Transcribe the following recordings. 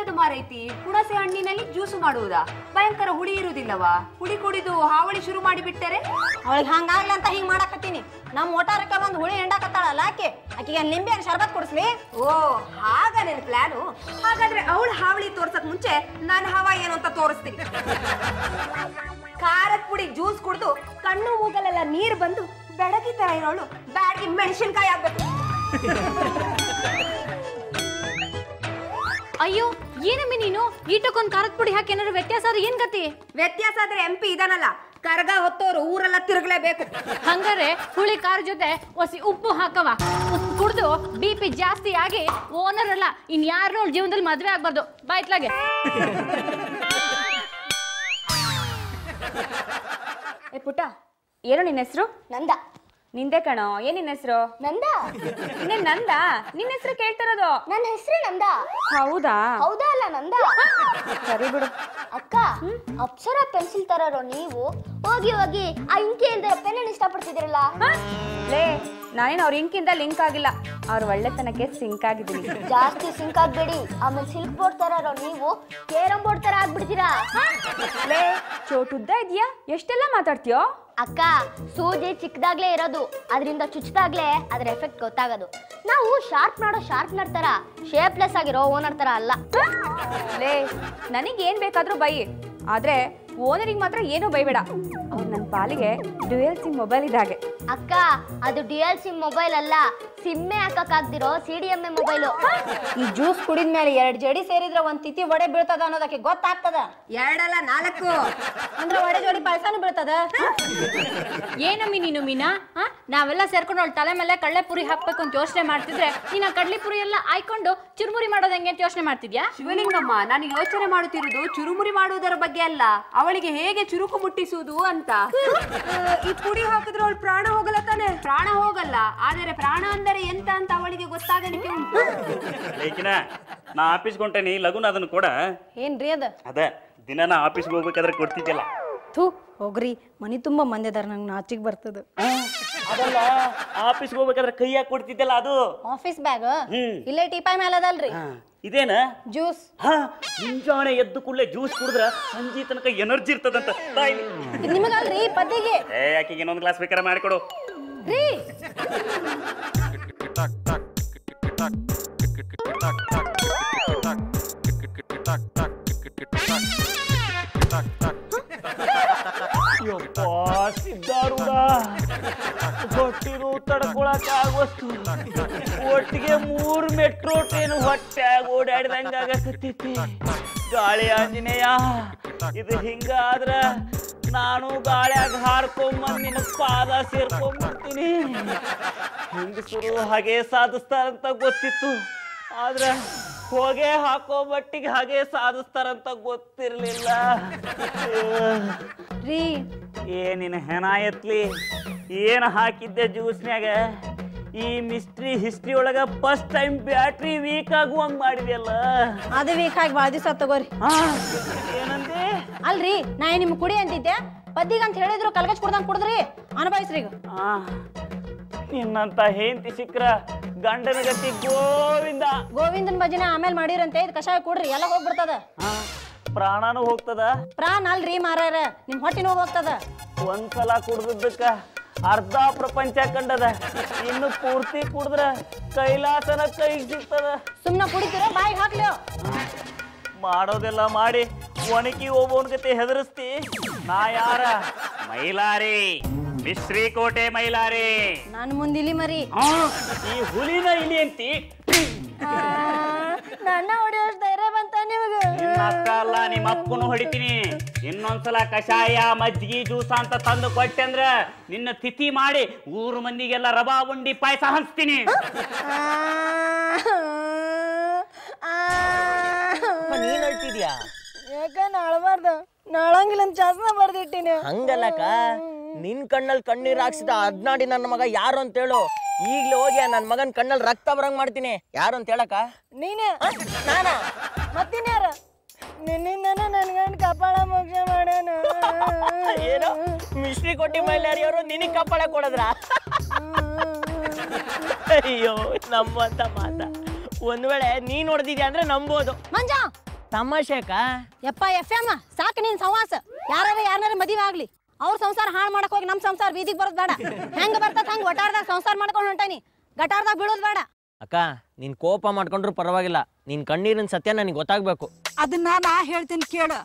ಎಂತದು ಮಾರೈತಿ ಹುಣಸೆ ಹಣ್ಣಿನಲ್ಲಿ ಜ್ಯೂಸು ಮಾಡುವುದಾ ಭಯಂಕರ ಹುಳಿ ಇರುವುದಿಲ್ಲವಾ ಹುಳಿ ಕುಡಿದು ಹಾವಳಿ ಶುರು ಮಾಡಿಬಿಟ್ಟರೆ ಅವಳಿಗೆ ಹಂಗಾಗ್ಲಿ ಅಂತ ಹಿಂಗ್ ಮಾಡಕತ್ತೀನಿ ನಮ್ ಒಟಾರಕ್ಕ ಒಂದ್ ಹುಳಿ ಎಂಡಾಕತ್ತಾಳಲ್ಲ ಆಕೆ ಆಕಿಗೆ ಲಿಂಬೆ ಶರ್ಬತ್ ಕುಡಿಸ್ಲಿ ಓ ಹಾಗ ನಿನ್ ಪ್ಲಾನು ಹಾಗಾದ್ರೆ ಅವಳು ಹಾವಳಿ ತೋರ್ಸಕ್ ಮುಂಚೆ ನಾನು ಹವಾ ಏನು ಅಂತ ತೋರಿಸ್ತೀನಿ ಖಾರದ ಪುಡಿ ಜ್ಯೂಸ್ ಕುಡಿದು ಕಣ್ಣು ಮೂಗಲೆಲ್ಲ ನೀರು ಬಂದು ಬೆಳಗಿ ತರ ಇರೋಳು ಬ್ಯಾಡ್ಗೆ ಮೆಣಸಿನ್ಕಾಯಿ ಆಗ್ಬೇಕು ಅಯ್ಯೋ ಏನಮ್ಮಿ ನೀನು ಈಟಕ್ಕೊಂದ್ ಖಾರದ ಪುಡಿ ಹಾಕಿ ಏನಾದ್ರು ವ್ಯತ್ಯಾಸ ಆದ್ರೆ ಏನ್ ಗತಿ ವ್ಯತ್ಯಾಸ ಆದ್ರೆ ಎಂ ಪಿ ಇದಾನಲ್ಲ ಕರ್ಗ ಹೊತ್ತೋರು ಊರೆಲ್ಲ ತಿರುಗಲೇಬೇಕು ಹಂಗಾರೆ ಹುಳಿ ಖಾರ ಜೊತೆ ಒಸಿ ಉಪ್ಪು ಹಾಕವ ಉಪ್ಪು ಕುಡ್ದು ಬಿ ಪಿ ಜಾಸ್ತಿ ಆಗಿ ಓನರ್ ಅಲ್ಲ ಇನ್ ಯಾರನ್ನೂ ಅವ್ಳ ಜೀವನದಲ್ಲಿ ಮದ್ವೆ ಆಗ್ಬಾರ್ದು ಬಾಯ್ತ್ಲಾಗೆ ಏ ಪುಟ್ಟ ಏನು ನಿನ್ನ ಹೆಸರು ನಂದ ನಿಂದೆ ಕಣೋ ಏನ್ ನಿನ್ನ ಹೆಸರು ನಂದ ಇನ್ನೇ ನಂದ ನಿನ್ನ ಹೆಸರು ಕೇಳ್ತಿರೋದು ನನ್ನ ಹೆಸರು ನಂದ ಹೌದಾ ಹೌದಾ ಅಲ್ಲ ನಂದ ಸರಿ ಬಿಡು ಅಕ್ಕ ಅಪ್ಸರ ಪೆನ್ಸಿಲ್ ತರರೋ ನೀವು ಹೋಗಿ ಹೋಗಿ ಆ ಇಂಕಿ ಇಲ್ದಿರೋ ಪೆನ್ ಇಷ್ಟಪಡ್ತಿದ್ದೀರಲ್ಲ ಲೇ ನಾನೇನು ಅವ್ರ ಇಂಕಿಂದ ಲಿಂಕ್ ಆಗಿಲ್ಲ ಅವ್ರ ಒಳ್ಳೆತನಕ್ಕೆ ಸಿಂಕ್ ಆಗಿದ್ದೀನಿ ಜಾಸ್ತಿ ಸಿಂಕ್ ಆಗ್ಬೇಡಿ ಆಮೇಲೆ ಸಿಲ್ಕ್ ಬೋರ್ಡ್ ತರರೋ ನೀವು ಕೇರಂ ಬೋರ್ಡ್ ತರ ಆಗ್ಬಿಡ್ತೀರಾ ಲೇ ಚೋಟುದ್ದ ಇದೆಯಾ ಎಷ್ಟೆಲ್ಲ ಮಾತಾಡ್ತೀಯೋ ಅಕ್ಕ ಸೂಜಿ ಚಿಕ್ಕದಾಗ್ಲೇ ಇರೋದು ಅದರಿಂದ ಚುಚ್ಚಿದಾಗ್ಲೇ ಅದ್ರ ಎಫೆಕ್ಟ್ ಗೊತ್ತಾಗೋದು ನಾವು ಶಾರ್ಪ್ ಮಾಡೋ ಶಾರ್ಪ್ನರ್ ತರ ಶೇಪ್ಲೆಸ್ ಆಗಿರೋ ಓನರ್ ತರ ಅಲ್ಲ ಲೇ ನನಗೆ ಏನ್ ಬೇಕಾದ್ರೂ ಬೈ ಆದ್ರೆ ಓನರಿಗೆ ಮಾತ್ರ ಏನೂ ಬೈಬೇಡ ಅವ್ರು ನನ್ನ ಪಾಲಿಗೆ ಡ್ಯುಯಲ್ ಸಿಮ್ ಮೊಬೈಲ್ ಇದಾಗೆ ಅಕ್ಕ ಅದು ಡ್ಯುಯಲ್ ಸಿಮ್ ಮೊಬೈಲ್ ಅಲ್ಲ ಸಿಮ್ಮೆ ಹಾಕಕ್ಕಾಗ್ದಿರೋ C D M A mobile ಈ ಜ್ಯೂಸ್ ಕುಡಿದ್ಮೇಲೆ ಎರಡ್ ಜಡಿ ಸೇರಿದ್ರೆ ಒಂದ್ ತಿಥಿ ಒಡೆ ಬೀಳ್ತದ ಅನ್ನೋದಕ್ಕೆ ಗೊತ್ತಾಗ್ತದ ಎರಡಲ್ಲ ನಾಲ್ಕು ಅಂದ್ರೆ ಒಡೆ ಜೋಡಿ ಪಾಯಸನೂ ಬೀಳ್ತದ ಏನಮ್ಮಿ ನೀನು ಮೀನಾ ಆ? ನಾವೆಲ್ಲ ಸೇರ್ಕೊಂಡು ಅವಳ ತಲೆ ಮೇಲೆ ಕಳ್ಳೆ ಪುರಿ ಹಾಕ್ಬೇಕು ಅಂತ ಯೋಚನೆ ಮಾಡ್ತಿದ್ರೆ ನೀನ್ ಆ ಕಡ್ಲಿ ಪುರಿ ಎಲ್ಲ ಆಯ್ಕೊಂಡು ಚುರುಮುರಿ ಮಾಡೋದು ಹೆಂಗೆ ಅಂತ ಯೋಚನೆ ಮಾಡ್ತಿದ್ಯಾ ಶಿವಲಿಂಗಮ್ಮ ನಾನು ಯೋಚನೆ ಮಾಡುತ್ತಿರುವುದು ಚುರುಮುರಿ ಮಾಡುವುದರ ಬಗ್ಗೆ ಅಲ್ಲ ಅವಳಿಗೆ ಹೇಗೆ ಚುರುಕು ಮುಟ್ಟಿಸುವುದು ಅಂತ ಈ ಪುಡಿ ಹಾಕಿದ್ರೆ ಅವಳು ಪ್ರಾಣ ಹೋಗಲ್ಲ ತಾನೆ ಪ್ರಾಣ ಹೋಗಲ್ಲ ಆದರೆ ಪ್ರಾಣ ಅಂದರೆ ಎಂತ ಅಂತ ಅವಳಿಗೆ ಗೊತ್ತಾಗಲಿಕ್ಕೆ ಉಂಟು ಲೇಕಿನ ನಾ ಆಫೀಸ್ಗೆ ಹೊಂಟೇನಿ ಲಗುನ ಅದನ್ನು ಕೊಡ ಏನ್ರಿ ಅದ ಅದ ದಿನ ನಾ ಆಫೀಸ್ಗೆ ಹೋಗ್ಬೇಕಾದ್ರೆ ಕೊಡ್ತಿದ್ದಲ್ಲ ಥೂ ಹೋಗ್ರಿ ಮನಿ ತುಂಬಾ ಮಂದಿ ಅದಾರ ನಂಗೆ ನಾಚಿಕ್ ಬರ್ತದ ಅದಲ್ಲ ಆಫೀಸ್ಗೆ ಹೋಗ್ಬೇಕಾದ್ರೆ ಕೈಯಾಗ ಕೊಡ್ತಿದ್ದಲ್ಲ ಅದು ಆಫೀಸ್ ಬ್ಯಾಗ್ ಹ್ಮ್. ಇಲ್ಲೇ ಟೀಪಾಯ್ ಮೇಲೆ ಅದಲ್ರಿ ಹಾ, ಇದೇನ ಜ್ಯೂಸ್ ಹಾ ಮುಂಜಾನೆ ಎದ್ದು ಕೂಡಲೇ ಜ್ಯೂಸ್ ಕುಡಿದ್ರ ಸಂಜೆ ತನಕ ಎನರ್ಜಿ ಇರ್ತದಂತ ತಾಯಿ ನಿಮಗಲ್ರಿ ಪದ್ದಿಗೆ ಏ ಆಕೆಗೆ ಇನ್ನೊಂದು ಗ್ಲಾಸ್ ಬೇಕಾರೆ ಮಾಡಿಕೊಡು ರೀ ಯಪ್ಪ ಸಿದ್ಧಾರೂಢ ಹೊಟ್ಟಿರು ತಡ್ಕೊಳಕ್ ಆಗೋಸ್ತು ಒಟ್ಟಿಗೆ ಮೂರ್ ಮೆಟ್ರೋ ಟ್ರೈನ್ ಹೊಟ್ಟ್ಯಾಗ ಓಡಾಡಿದಂಗ ಆಗಕತ್ತೈತಿ ಗಾಳಿ ಆಂಜನೇಯ ಇದು ಹಿಂಗಾದ್ರ ನಾನು ಗಾಳ್ಯಾಗ ಹಾರ್ಕೊಂಬಂದ್ ನಿನ್ನ ಪಾದ ಸೇರ್ಕೊಂಡ್ಬಿಡ್ತೀನಿ ಹೆಂಗಸರು ಹಾಗೆ ಸಾಧಿಸ್ತಾರಂತ ಗೊತ್ತಿತ್ತು ಆದ್ರ ಹೋಗೆ ಹಾಕೋ ಮಟ್ಟಿಗೆ ಹಾಗೆ ಸಾಧಿಸ್ತಾರಂತ ಗೊತ್ತಿರ್ಲಿಲ್ಲ ರೀ ಏನಿನ ಹೆಣ ಎತ್ಲಿ ಏನು ಹಾಕಿದ್ದೆ ಜ್ಯೂಸ್ನ್ಯಾಗ ಈ ಮಿಸ್ಟ್ರಿ ಹಿಸ್ಟ್ರಿ ಒಳಗ ಫಸ್ಟ್ ಟೈಮ್ ಬ್ಯಾಟ್ರಿ ವೀಕ್ ಆಗುವಂಗ್ ಮಾಡಿದ್ಯಲ್ಲ ಅದು ವೀಕ್ ಆಗಿ ಭಾಳ ದಿವಸ ತಗೋರಿ ಆ, ಏನಂದೆ ಅಲ್ರಿ ನಾ ಏನ್ ನಿಮ್ಗ್ ಕುಡಿ ಅಂತಿದ್ದೆ ಪದ್ದಿಗೆ ಅಂತ ಹೇಳಿದ್ರು ಕಲ್ಗಚ್ ಕುಡ್ದಂಗ್ ಕುಡಿದ್ರಿ ಅನುಭವಿಸ್ರಿ ಈಗ ಆ, ನಿನ್ನಂತ ಹೆಂಡತಿ ಸಿಕ್ರ ಗಂಡನ ಗತಿ ಗೋವಿಂದ ಗೋವಿಂದನ್ ಭಜನೆ ಆಮೇಲೆ ಮಾಡಿರಂತೆ ಇದು ಕಷಾಯ ಕುಡ್ರಿ ಎಲ್ಲ ಹೋಗ್ಬಿಡ್ತದ ಆ, ಪ್ರಾಣನೂ ಹೋಗ್ತದ ಪ್ರಾಣ ಅಲ್ರಿ ಮಾರಾರ ನಿಮ್ ಹೊಟ್ಟಿನೂ ಹೋಗ್ತದ ಒಂದ್ಸಲ ಕುಡ್ದಕ್ಕ ಅರ್ಧ ಪ್ರಪಂಚ ಕಂಡದ ಇನ್ನು ಪೂರ್ತಿ ಕುಡಿದ್ರ ಕೈಲಾಸನ ಕೈಗೆ ಸಿಗ್ತದ ಸುಮ್ನ ಕುಡಿತೀರೋ ಬಾಯಿಗೆ ಹಾಕ್ಲಿ ಮಾಡೋದೆಲ್ಲ ಮಾಡಿ ಒಣಗಿ ಹೋಗೋನ್ ಗತಿ ಹೆದರಿಸ್ತಿ ನಾ ಯಾರ ಮೈಲಾರಿ ಮಿಶ್ರಿ ಕೋಟೆ ಮೈಲಾರಿ ನಾನು ಮುಂದೆ ಇಲ್ಲಿ ಮರಿ ಆ, ಈ ಹುಲಿನ ಇಲಿ ಅಂತಿ ನನ್ನ ಹೊಡೆಯೋಷ್ಟು ಧೈರ್ಯ ಬಂತ ನಿಮಗೆ ನಿನ್ನ ಅಕ್ಕ ಅಲ್ಲ ನಿಮ್ಮ ಅಪ್ಪನು ಹೊಡಿತೀನಿ ಇನ್ನೊಂದ್ಸಲ ಕಷಾಯ ಮಜ್ಜಿಗೆ ಜ್ಯೂಸ ಅಂತ ತಂದು ಕೊಟ್ಟೆ ಅಂದ್ರ ನಿನ್ನ ತಿಥಿ ಮಾಡಿ ಊರು ಮಂದಿಗೆಲ್ಲ ರವಾ ಉಂಡಿ ಪಾಯಸ ಹಂಚ್ತೀನಿ ನೀನ್ ಹೇಳ್ತಿದ್ಯಾ ಯಾಕ ನಾಳಬಾರ್ದ ನಾಳಂಗಿಲ್ಲ ಅಂತ ಚಾಸ್ನ ಬರ್ದಿಟ್ಟಿನಿ ಹಂಗಲ್ಲಕ ನಿನ್ ಕಣ್ಣಲ್ಲಿ ಕಣ್ಣೀರ್ ಹಾಕ್ಸಿದ ಅದ್ನಾಡಿ ನನ್ನ ಮಗ ಯಾರು ಅಂತ ಹೇಳು ಈಗ್ಲೇ ಹೋಗಿ ನನ್ನ ಮಗನ್ ಕಣ್ಣಲ್ಲಿ ರಕ್ತ ಬರಂಗ್ ಮಾಡ್ತೀನಿ ಯಾರು ಅಂತ ಹೇಳಕ ನೀನೇ ನಾನ ಮತ್ತಿನ್ಯಾರ ನಿನ್ನಿಂದನ ನನ್ ಗಂಡ ಕಪಾಳ ಮೋಕ್ಷ ಮಾಡ್ಯಾನ ಏನು ಮಿಶ್ರಿ ಕೊಟ್ಟಿ ಮೈಲಾರಿಯವರು ನಿನಗ್ ಕಪ್ಪಳ ಕೊಡದ್ರ ಅಯ್ಯೋ ನಮ್ಮಂತ ಮಾತ ಒಂದ್ ವೇಳೆ ನೀನ್ ಹೊಡೆದಿದ್ಯಾ ಅಂದ್ರೆ ನಂಬೋದು ಮಂಜ ತಮಾಷೆ ಅಕ್ಕ ಯಪ್ಪ ಎಫ್ ಎಮ್ ಸಾಕು ನಿನ್ ಸವಾಸ ಯಾರಾರ ಯಾರನ್ನಾರ ಮದುವೆ ಆಗ್ಲಿ ಅವ್ರ ಸಂಸಾರ ಹಾಳು ಮಾಡಕ್ ಹೋಗಿ ನಮ್ ಸಂಸಾರ ಬೀದಿಗೆ ಬರೋದ್ ಬೇಡ ಹೆಂಗ್ ಬರ್ತದ ಹಂಗ ಒಟಾರ್ದಾಗ ಸಂಸಾರ ಮಾಡ್ಕೊಂಡು ಹೊಂಟಾನಿ ಗಟಾರ್ದಾಗ ಬೀಳೋದ್ ಬೇಡ ಅಕ್ಕ ನೀನ್ ಕೋಪ ಮಾಡ್ಕೊಂಡ್ರು ಪರವಾಗಿಲ್ಲ ನಿನ್ ಕಣ್ಣೀರಿನ ಸತ್ಯ ನನಗೆ ಗೊತ್ತಾಗ್ಬೇಕು ಅದನ್ನ ನಾ ಹೇಳ್ತೀನಿ ಕೇಳು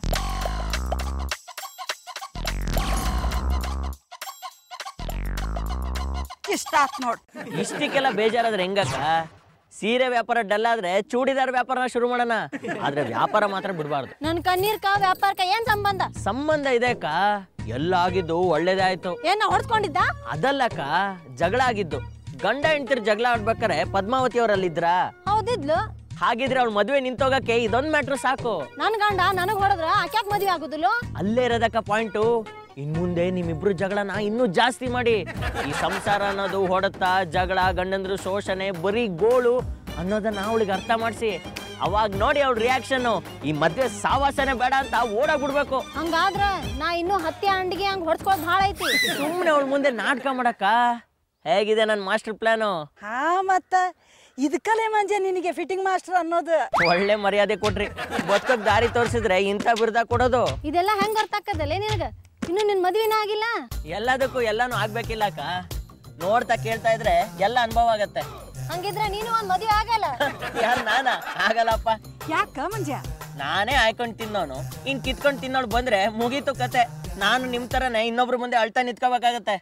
ಇಷ್ಟ ಆತ್ ನೋಡ್ ಇಷ್ಟಕ್ಕೆಲ್ಲ ಬೇಜಾರಾದ್ರೆ ಹೆಂಗಕ್ಕ ಸೀರೆ ವ್ಯಾಪಾರ ಡಲ್ ಆದ್ರೆ ಚೂಡಿದಾರ್ ವ್ಯಾಪಾರನ ಶುರು ಮಾಡೋಣ ಆದ್ರೆ ವ್ಯಾಪಾರ ಮಾತ್ರ ಬಿಡಬಾರ್ದು ನನ್ ಕಣ್ಣೀರ್ಕ ವ್ಯಾಪಾರಕ್ಕ ಏನ್ ಸಂಬಂಧ ಸಂಬಂಧ ಇದೆ ಅಕ್ಕ ಎಲ್ಲ ಆಗಿದ್ದು ಒಳ್ಳೇದೇ ಆಯ್ತು ಏನ ಹೊಡ್ಸ್ಕೊಂಡಿದ್ದ ಅದಲ್ಲಕ್ಕ ಜಗಳ ಆಗಿದ್ದು ಗಂಡ ಹೆಂಡ್ತಿರ್ ಜಗಳ ಆಡ್ಬೇಕಾರೆ ಪದ್ಮಾವತಿ ಅವರಲ್ಲಿದ್ರ ಹೌದಿದ್ಲು ಹಾಗಿದ್ರೆ ಅವ್ಳ ಮದ್ವೆ ನಿಂತೋಗಕ್ಕೆ ಇದೊಂದ್ ಮ್ಯಾಟ್ರ್ ಸಾಕು ನನ್ ಗಂಡ ನನಗ್ ಹೊಡೆದ್ರ ಆಕ್ಯಾಕ್ ಮದ್ವೆ ಆಗುದಿಲ್ಲ ಅಲ್ಲೇ ಇರೋದಕ್ಕ ಪಾಯಿಂಟು ಇನ್ ಮುಂದೆ ನಿಮ್ಮಿಬ್ರು ಜಗಳನ ಇನ್ನೂ ಜಾಸ್ತಿ ಮಾಡಿ ಈ ಸಂಸಾರ ಅನ್ನೋದು ಹೊಡೆತ ಜಗಳ ಗಂಡಂದ್ರು ಶೋಷಣೆ ಬರೀ ಗೋಳು ಅನ್ನೋದನ್ನ ಅವಳಿಗೆ ಅರ್ಥ ಮಾಡಿಸಿ ಅವಾಗ ನೋಡಿ ಅವಳ ರಿಯಾಕ್ಷನ್ ಈ ಮದ್ವೆ ಸಾವಾಸನೆ ಬೇಡ ಅಂತ ಓಡಾಗ್ಬಿಡ್ಬೇಕು ಹಂಗಾದ್ರ ನಾ ಇನ್ನೂ ಹತ್ತಿ ಅಂಡಿಗೆ ಹಂಗ್ ಹೊಡ್ಸ್ಕೊಳ್ ಭಾಳ ಐತಿ ಸುಮ್ಮನೆ ಅವಳ ಮುಂದೆ ನಾಟಕ ಮಾಡಕ್ಕ ಹೇಗಿದೆ ನನ್ನ ಮಾಸ್ಟರ್ ಪ್ಲಾನು ಹಾ ಮತ್ತ ಇದಕ್ಕಲೆ ಮಂಜೆ ನಿನಗೆ ಫಿಟ್ಟಿಂಗ್ ಮಾಸ್ಟರ್ ಅನ್ನೋದು ಒಳ್ಳೆ ಮರ್ಯಾದೆ ಕೊಟ್ರಿ ಬದುಕಕ್ ದಾರಿ ತೋರಿಸಿದ್ರೆ ಇಂಥ ಬಿರುದ ಕೊಡೋದು ಇದೆಲ್ಲ ಹೆಂಗ್ ಅರ್ಥ ಆಕ್ಕದಲ್ಲೇ ನಿನಗ ಇನ್ನು ನಿನ್ ಮದ್ವಿನ ಆಗಿಲ್ಲ ಎಲ್ಲದಕ್ಕೂ ಎಲ್ಲಾನು ಆಗ್ಬೇಕಿಲ್ಲ ಅಕ್ಕ ನೋಡ್ತಾ ಕೇಳ್ತಾ ಇದ್ರೆ ಎಲ್ಲ ಅನುಭವ ಆಗತ್ತೆ ಹಂಗಿದ್ರೆ ನೀನು ಒಂದ್ ಮದ್ವೆ ಆಗಲ್ಲ ಯಾರು ನಾನ ಆಗಲ್ಲಪ್ಪ ಯಾಕ ಮಂಜ ನಾನೇ ಆಯ್ಕೊಂಡು ತಿನ್ನೋನು ಇನ್ ಕಿತ್ಕೊಂಡು ತಿನ್ನೋಳು ಬಂದ್ರೆ ಮುಗೀತು ಕತೆ ನಾನು ನಿಮ್ ತರನೇ ಇನ್ನೊಬ್ರ ಮುಂದೆ ಅಳ್ತಾ ನಿಂತ್ಕೋಬೇಕಾಗತ್ತೆ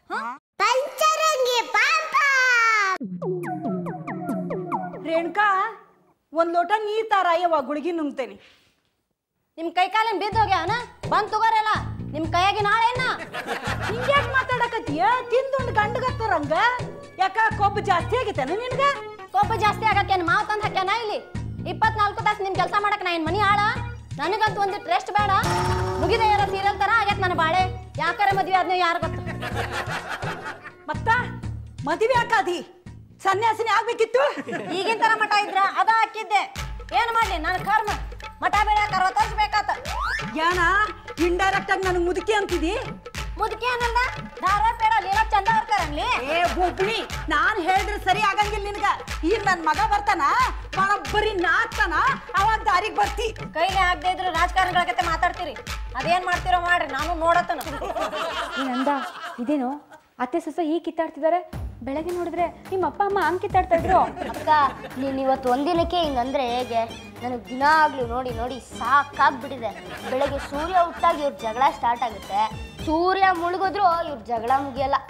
ರೇಣುಕಾ ಒಂದ್ ಲೋಟ ನೀರ್ ತಾರ ಯವ್ವ ಗುಳಿಗಿ ನುಂಗ್ತೇನೆ ನಿಮ್ ಕೈ ಕಾಲಿನ ಬಿದ್ದೋಗ್ಯಾನ ಬಂದ್ ತಗೋರಲ್ಲ ನಿಮ್ ಕೈಯಾಗಿ ನಾಳೆನ ಹಿಂಗ್ಯಾಕ್ ಮಾತಾಡಕತ್ತೀಯ ತಿಂದುಂಡ್ ಗಂಡಗತ್ತರಂಗ ಯಾಕ ಕೊಬ್ಬು ಜಾಸ್ತಿ ಆಗೈತೇನ ನಿನ್ಗ ಕೋಪ ಜಾಸ್ತಿ ಆಗಕ್ಕೆ ಮಾವ್ ತಂದ್ ಹಾಕ್ಯಾನ ಇಲ್ಲಿ ಇಪ್ಪತ್ನಾಲ್ಕು ತಾಸು ನಿಮ್ ಕೆಲಸ ಮಾಡಕ್ ನಾ ಏನ್ ಮನಿ ಆಳ ನನಗಂತೂ ಒಂದಿಟ್ಟು ರೆಸ್ಟ್ ಬೇಡ ಮುಗಿದ ಯಾರ ಸೀರಿಯಲ್ ತರ ಆಗೈತ್ ನನ್ನ ಬಾಳೆ ಯಾಕಾರ ಮದ್ವೆ ಆದ್ನೋ ಯಾರು ಗೊತ್ತು ಮತ್ತ ಮದುವೆ ಯಾಕಾದಿ ಸನ್ಯಾಸಿನಿ ಆಗ್ಬೇಕಿತ್ತು ಈಗಿನ ತರ ಮಠ ಇದ್ರ ಅದ ಹಾಕಿದ್ದೆ ಏನ್ ಮಾಡ್ಲಿ ನನ್ ಕರ್ಮ ಮಠ ಬೆಳ್ಯಾಕ ಅರವತ್ತು ವರ್ಷ ಬೇಕಾತ ಯಾನ ಇಂಡೈರೆಕ್ಟ್ ಆಗಿ ನನಗೆ ಮುದುಕಿ ಅಂತಿದಿ ಮುದುಕಿ ಏನಂದ ಧಾರವಾಡ ಬೇಡ ಲೀಲಾ ಚಂದ ಅವ್ರಕರಲ್ಲಿ ಏ ಹುಬ್ಳಿ ನಾನ್ ಹೇಳಿದ್ರೆ ಸರಿ ಆಗಂಗಿಲ್ಲ ನಿನಗ ಈಗ ನನ್ ಮಗ ಬರ್ತಾನ ಬರೀ ನಾಚ್ತಾನ ಅವಾಗ ದಾರಿಗೆ ಬರ್ತಿ ಕೈಲಿ ಆಗದೆ ಇದ್ರು ರಾಜಕಾರಣಿಗಳ ಜೊತೆ ಮಾತಾಡ್ತೀರಿ ಅದೇನ್ ಮಾಡ್ತೀರೋ ಮಾಡ್ರಿ ನಾನು ನೋಡತ್ತನ ನಂದ ಇದೇನು ಅತ್ತೆ ಸೊಸೆ ಈ ಕಿತ್ತಾಡ್ತಿದ್ದಾರೆ ಬೆಳಗ್ಗೆ ನೋಡಿದ್ರೆ ನಿಮ್ಮ ಅಪ್ಪ ಅಮ್ಮ ಹಂಗ್ ಕಿತ್ತಾಡ್ತಾ ಇದ್ರು ಅಕ್ಕ ನೀನ್ ಇವತ್ತು ಒಂದಿನಕ್ಕೆ ಹಿಂಗಂದ್ರೆ ಹೇಗೆ ನನಗೆ ದಿನ ಆಗ್ಲಿ ನೋಡಿ ನೋಡಿ ಸಾಕಾಗ್ಬಿಟ್ಟಿದೆ ಬೆಳಗ್ಗೆ ಸೂರ್ಯ ಹುಟ್ಟಾಗ ಇವ್ರ ಜಗಳ ಸ್ಟಾರ್ಟ್ ಆಗುತ್ತೆ ಸೂರ್ಯ ಮುಳುಗಿದ್ರು ಇವ್ರ ಜಗಳ ಮುಗಿಯಲ್ಲ